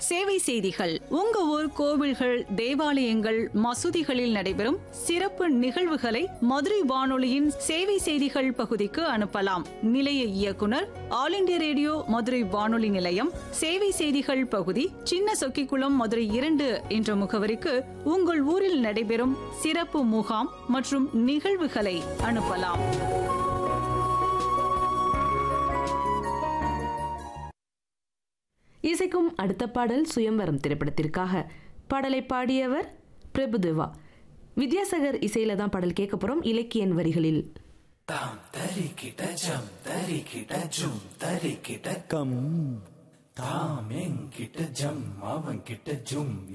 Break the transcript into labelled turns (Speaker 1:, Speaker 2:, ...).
Speaker 1: சேவை செய்திகள் உங்க ஊர் கோவில்கள் தேவாலயங்கள் மசூதிகளில் நடைபெறும் சிறப்பு நிகழ்வுகளை மதுரை வானொலியின் சேவை செய்திகள் பகுதிக்கு அனுப்பலாம் நிலைய இயக்குனர் ஆல் இண்டியா ரேடியோ மதுரை வானொலி நிலையம் சேவை செய்திகள் பகுதி சின்ன சொக்கிக்குளம் மதுரை இரண்டு என்ற முகவரிக்கு உங்கள் ஊரில் நடைபெறும் சிறப்பு முகாம் மற்றும் நிகழ்வுகளை அனுப்பலாம்
Speaker 2: இசைக்கும் அடுத்த பாடல் சுயம்வரம் திரைப்படத்திற்காக பாடலை பாடியவர் பிரபுதேவா வித்யாசாகர் இசையில தான் பாடல் கேட்க போறோம் இலக்கியன் வரிகளில்
Speaker 3: தாம் தரிக்கிட ஜம் தரிக்கிட ஜும் தரிக்கிட கம் தாம் எங்கிட்ட ஜம் அவன் கிட்ட ஜும்